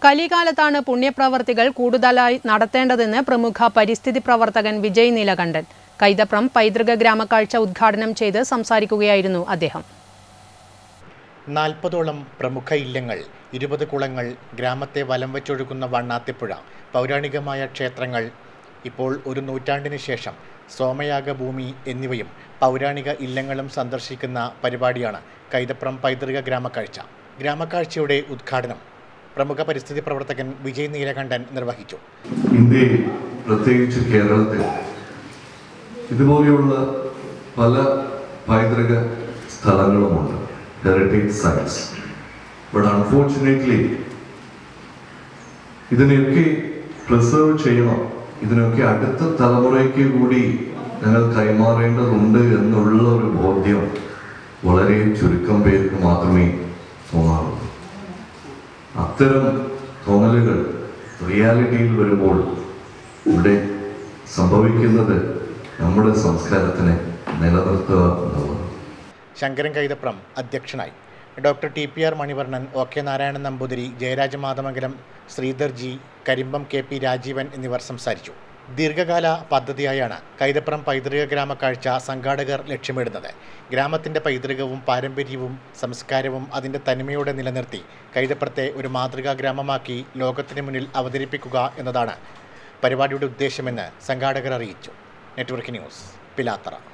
കലികാലത്താണ് പുണ്യപ്രവർത്തികൾ കൂടുതലായി നടത്തേണ്ടതെന്ന് പ്രമുഖ പരിസ്ഥിതി പ്രവർത്തകൻ വിജയ് നീലകണ്ഠൻ കൈതപ്രം പൈതൃക ഗ്രാമക്കാഴ്ച ഉദ്ഘാടനം ചെയ്ത് സംസാരിക്കുകയായിരുന്നു അദ്ദേഹം നാൽപ്പതോളം പ്രമുഖ ഇല്ലങ്ങൾ ഇരുപത് കുളങ്ങൾ ഗ്രാമത്തെ വലം വെച്ചൊഴുകുന്ന വണ്ണാത്തിപ്പുഴ പൗരാണികമായ ക്ഷേത്രങ്ങൾ ഇപ്പോൾ ഒരു നൂറ്റാണ്ടിന് ശേഷം സോമയാഗ ഭൂമി എന്നിവയും പൗരാണിക ഇല്ലങ്ങളും സന്ദർശിക്കുന്ന പരിപാടിയാണ് കൈതപ്രം പൈതൃക ഗ്രാമക്കാഴ്ച ഗ്രാമക്കാഴ്ചയുടെ ഉദ്ഘാടനം പ്രമുഖ പരിസ്ഥിതി പ്രവർത്തകൻ വിജയ് നീലകണ്ഠൻ നിർവഹിച്ചു ഇന്ത്യയിൽ പ്രത്യേകിച്ച് കേരളത്തിൽ ഇതുപോലെയുള്ള പല പൈതൃക സ്ഥലങ്ങളുമുണ്ട് ഹെറിറ്റേജ് സൈറ്റ്സ് ബട്ട് അൺഫോർച്ചുനേറ്റ്ലി ഇതിനെയൊക്കെ പ്രിസർവ് ചെയ്യണം ഇതിനൊക്കെ അടുത്ത തലമുറയ്ക്ക് കൂടി ഞങ്ങൾ കൈമാറേണ്ടതുണ്ട് എന്നുള്ള ഒരു ബോധ്യം വളരെ ചുരുക്കം പേർക്ക് മാത്രമേ തോന്നാറുള്ളൂ അത്തരം തോന്നലുകൾ റിയാലിറ്റിയിൽ വരുമ്പോൾ ഇവിടെ സംഭവിക്കുന്നത് നമ്മുടെ സംസ്കാരത്തിനെ നിലനിർത്തുക എന്നുള്ളത് ശങ്കരൻ കൈതപ്രം അധ്യക്ഷനായി doctor T P R Manivarnan O K Narayanan Namboothiri Jayaraja Mathamangalam Sreedhar G Karimbam K P Rajeevan എന്നിവർ സംസാരിച്ചു ദീർഘകാല പദ്ധതിയായാണ് കൈതപ്രം പൈതൃക ഗ്രാമക്കാഴ്ച സംഘാടകർ ലക്ഷ്യമിടുന്നത് ഗ്രാമത്തിൻ്റെ പൈതൃകവും പാരമ്പര്യവും സംസ്കാരവും അതിൻ്റെ തനിമയോടെ നിലനിർത്തി കൈതപ്രത്തെ ഒരു മാതൃകാ ഗ്രാമമാക്കി ലോകത്തിന് മുന്നിൽ അവതരിപ്പിക്കുക എന്നതാണ് പരിപാടിയുടെ ഉദ്ദേശമെന്ന് സംഘാടകർ അറിയിച്ചു നെറ്റ്വർക്ക് ന്യൂസ് പിലാത്തറ